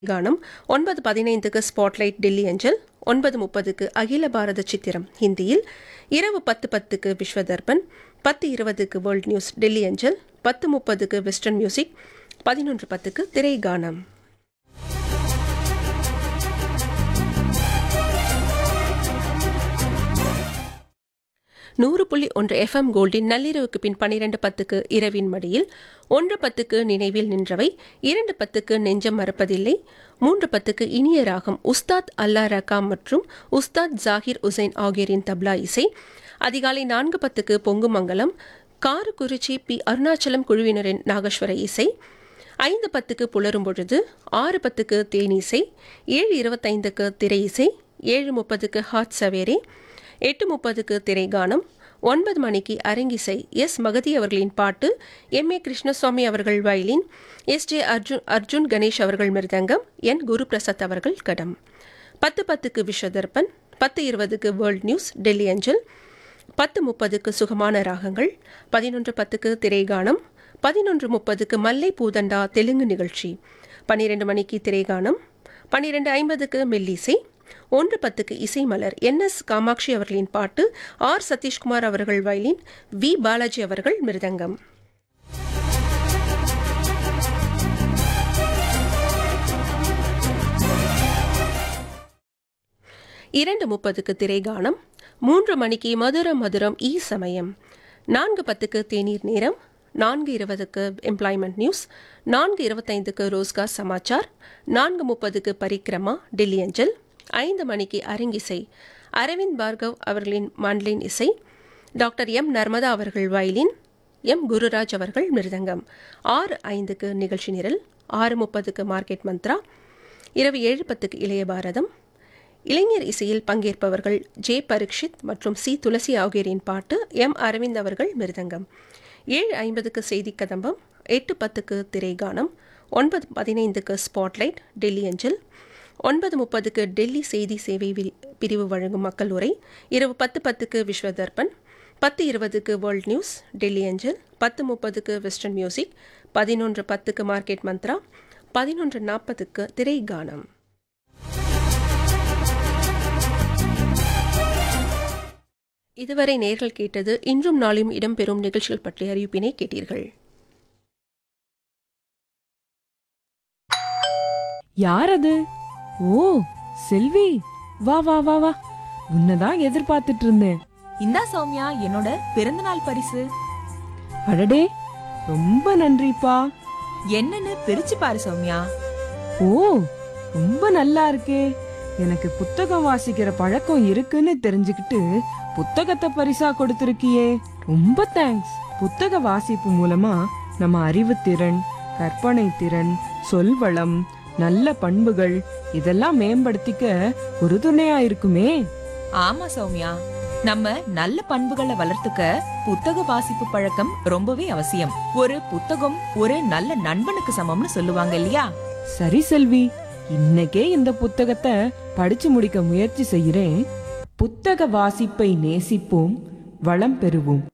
கானம் ஒன்பது பதினைந்துக்கு ஸ்பாட்லைட் டெல்லி அஞ்சல் ஒன்பது முப்பதுக்கு அகில பாரத சித்திரம் ஹிந்தியில் இரவு பத்து பத்துக்கு விஸ்வதர்பன் பத்து இருபதுக்கு வேர்ல்ட் நியூஸ் டெல்லி அஞ்சல் பத்து முப்பதுக்கு வெஸ்டர்ன் மியூசிக் பதினொன்று பத்துக்கு திரை கானம் நூறு புள்ளி ஒன்று எஃப்எம் கோல்டின் நள்ளிரவுக்கு பின் பன்னிரண்டு பத்துக்கு இரவின் மடியில் ஒன்று பத்துக்கு நினைவில் நின்றவை இரண்டு பத்துக்கு நெஞ்சம் மறப்பதில்லை மூன்று பத்துக்கு இனிய ராகம் உஸ்தாத் அல்லா ரகாம் மற்றும் உஸ்தாத் ஜாகிர் உசைன் ஆகியோரின் தப்லா இசை அதிகாலை நான்கு பத்துக்கு பொங்குமங்கலம் காரக்குறிச்சி பி அருணாச்சலம் குழுவினரின் நாகஸ்வர இசை ஐந்து பத்துக்கு புலரும் பொழுது ஆறு பத்துக்கு தேனிசை ஏழு இருபத்தைந்துக்கு திரை இசை ஏழு முப்பதுக்கு ஹாட் சவேரே எட்டு முப்பதுக்கு திரைகானம் ஒன்பது மணிக்கு அரங்கிசை எஸ் மகதி அவர்களின் பாட்டு எம் ஏ கிருஷ்ணசுவாமி அவர்கள் violin S J Arjun Arjun Ganesh அவர்கள் மிருதங்கம் என் குரு பிரசாத் அவர்கள் கடம் பத்து பத்துக்கு விஸ்வதர்பன் பத்து இருபதுக்கு வேர்ல்ட் நியூஸ் டெல்லி அஞ்சல் பத்து முப்பதுக்கு சுகமான ராகங்கள் பதினொன்று பத்துக்கு திரைகானம் பதினொன்று முப்பதுக்கு மல்லை பூதண்டா தெலுங்கு நிகழ்ச்சி பன்னிரெண்டு மணிக்கு திரைகானம் பன்னிரெண்டு ஐம்பதுக்கு மெல்லிசை ஒன்று பத்துக்கு இசைமலர் என் எஸ் காமாட்சி அவர்களின் பாட்டு ஆர் சதீஷ்குமார் அவர்கள் வயலின் வி பாலாஜி அவர்கள் மிருதங்கம் இரண்டு முப்பதுக்கு திரைகானம் மூன்று மணிக்கு மதுரம் மதுரம் ஈ சமயம் நான்கு பத்துக்கு தேநீர் நேரம் நான்கு இருபதுக்கு எம்ப்ளாய்மெண்ட் நியூஸ் நான்கு இருபத்தைந்துக்கு ரோஸ்கார் சமாச்சார் நான்கு முப்பதுக்கு பரிக்கிரமா டெல்லி அஞ்சல் ஐந்து மணிக்கு அரங்கிசை அரவிந்த் பார்கவ் அவர்களின் மண்லின் இசை டாக்டர் எம் நர்மதா அவர்கள் வயலின் எம் குருராஜ் அவர்கள் மிருதங்கம் ஆறு ஐந்துக்கு நிகழ்ச்சி நிரல் ஆறு முப்பதுக்கு மார்க்கெட் மந்த்ரா இரவு ஏழு பத்துக்கு இளைய பாரதம் இளைஞர் இசையில் பங்கேற்பவர்கள் ஜே பரீக்ஷித் மற்றும் சி துளசி ஆகியோரின் பாட்டு எம் அரவிந்த் அவர்கள் மிருதங்கம் ஏழு ஐம்பதுக்கு செய்தி கதம்பம் எட்டு பத்துக்கு திரைகானம் ஒன்பது பதினைந்துக்கு ஸ்பாட்லைட் டெல்லி அஞ்சல் ஒன்பது முப்பதுக்கு டெல்லி செய்தி சேவை வி- பிரிவு வழங்கும் மக்கள் உரை இரவு பத்து பத்துக்கு விஸ்வதர்பன் பத்து இருபதுக்கு வேர்ல்ட் நியூஸ் டெல்லி அஞ்சல் பத்து முப்பதுக்கு வெஸ்டர்ன் மியூசிக் பதினொன்று பத்துக்கு மார்க்கெட் மந்த்ரா பதினொன்று நாற்பதுக்கு திரை கானம் இதுவரை நேர்கள் கேட்டது இன்றும் நாளையும் இடம்பெறும் நிகழ்ச்சிகள் பற்றிய அறிவிப்பினை கேட்டீர்கள் யார் அது ஓ செல்வி வா வா வா வா உன்னதான் எதிர்பார்த்துட்டு இருந்தேன் இந்தா சௌமியா என்னோட பிறந்தநாள் பரிசு அடடே ரொம்ப நன்றிப்பா என்னன்னு பிரிச்சு பாரு சௌமியா ஓ ரொம்ப நல்லா இருக்கே எனக்கு புத்தகம் வாசிக்கிற பழக்கம் இருக்குன்னு தெரிஞ்சுக்கிட்டு புத்தகத்தை பரிசா கொடுத்திருக்கியே ரொம்ப தேங்க்ஸ் புத்தக வாசிப்பு மூலமா நம்ம அறிவுத்திறன் கற்பனை திறன் சொல்வளம் நல்ல பண்புகள் இதெல்லாம் மேம்படுத்திக்க உறுதுணையா இருக்குமே ஆமா சௌமியா நம்ம நல்ல பண்புகளை வளர்த்துக்க புத்தக வாசிப்பு பழக்கம் ரொம்பவே அவசியம் ஒரு புத்தகம் ஒரு நல்ல நண்பனுக்கு சமம்னு சொல்லுவாங்க இல்லையா சரி செல்வி இன்னைக்கே இந்த புத்தகத்தை படிச்சு முடிக்க முயற்சி செய்கிறேன் புத்தக வாசிப்பை நேசிப்போம் வளம் பெறுவோம்